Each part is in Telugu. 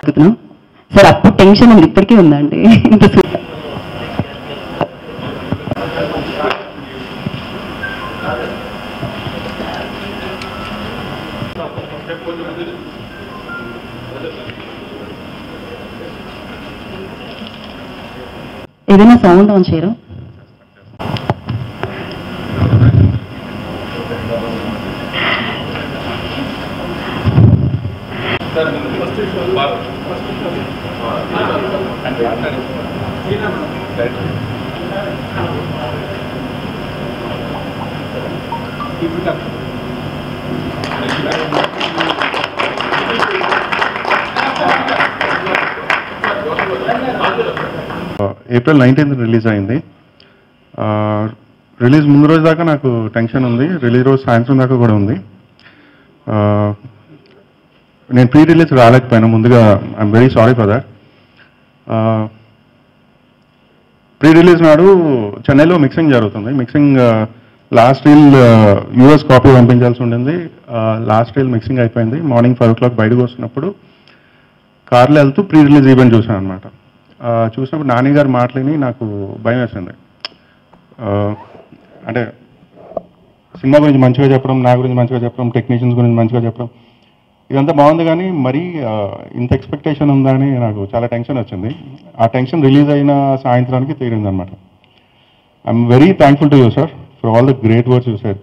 అడుగుతున్నాం సార్ అప్పుడు టెన్షన్ ఉంది ఇప్పటికీ ఉందండి ఇంత సు- ఏదైనా సౌండ్ ఆన్ చేయరు ఏప్రిల్ నైన్టీన్త్ రిలీజ్ అయింది రిలీజ్ ముందు రోజు దాకా నాకు టెన్షన్ ఉంది రిలీజ్ రోజు సాయంత్రం దాకా కూడా ఉంది ఆ, నేను ప్రీ రిలీజ్ రాలేకపోయాను ముందుగా I'm very sorry for that pre release నాడు చెన్నైలో మిక్సింగ్ జరుగుతుంది mixing last reel US copy పంపించాల్సి ఉండింది లాస్ట్ రీల్ మిక్సింగ్ అయిపోయింది మార్నింగ్ ఫైవ్ ఓ క్లాక్ బయటకు వస్తున్నప్పుడు కార్లో వెళ్తూ ప్రీ రిలీజ్ ఈవెంట్ చూసాను అనమాట చూసినప్పుడు నాని గారు మాటలని నాకు భయం వేసింది ఆ, అంటే సినిమా గురించి మంచిగా చెప్పడం నా గురించి మంచిగా చెప్పడం టెక్నీషియన్స్ గురించి మంచిగా చెప్పడం ఇదంతా బాగుంది కానీ మరీ ఆ, ఇంత ఎక్స్పెక్టేషన్ ఉందా అని నాకు చాలా టెన్షన్ వచ్చింది ఆ టెన్షన్ రిలీజ్ అయిన సాయంత్రానికి తీరింది అనమాట I'm very thankful to you sir for all the great words you sir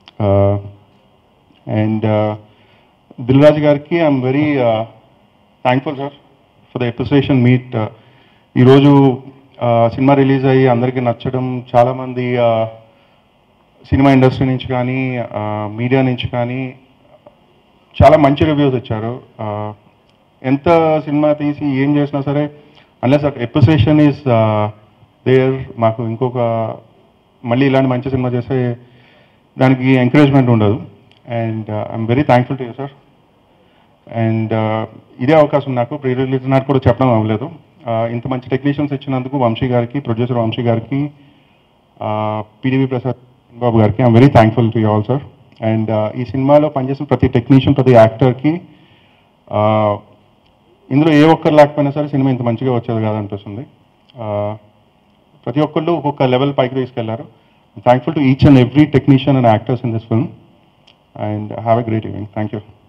and Dil Raju గారికి I'm very thankful sir for the appreciation meet ఈరోజు సినిమా రిలీజ్ అయ్యి అందరికీ నచ్చడం చాలామంది సినిమా ఇండస్ట్రీ నుంచి కానీ మీడియా నుంచి కానీ చాలా మంచి రివ్యూస్ ఇచ్చారు ఆ, ఎంత సినిమా తీసి ఏం చేసినా సరే అన్లెస్ అప్రిసియేషన్ ఈస్ దేర్ మాకు ఇంకొక మళ్ళీ ఇలాంటి మంచి సినిమా చేస్తే దానికి ఎంకరేజ్మెంట్ ఉండదు and I'm very thankful to you sir and ఇదే అవకాశం నాకు ప్రీ రిలీజ్ నాటి కూడా చెప్పడం అవ్వలేదు Uh, ఇంత మంచి టెక్నీషియన్స్ ఇచ్చినందుకు వంశీ గారికి ప్రొడ్యూసర్ వంశీ గారికి పిడివి ప్రసాద్ బాబు గారికి I'm very thankful to you all sir and ఈ సినిమాలో పనిచేసిన ప్రతి టెక్నీషియన్ ప్రతి యాక్టర్కి ఇందులో ఏ ఒక్కరు లేకపోయినా సరే సినిమా ఇంత మంచిగా వచ్చేది కాదనిపిస్తుంది Uh, ప్రతి ఒక్కళ్ళు ఒక్కొక్క లెవెల్ పైకి తీసుకెళ్లారు thankful to each and every technician and actors in this film and have a great evening thank you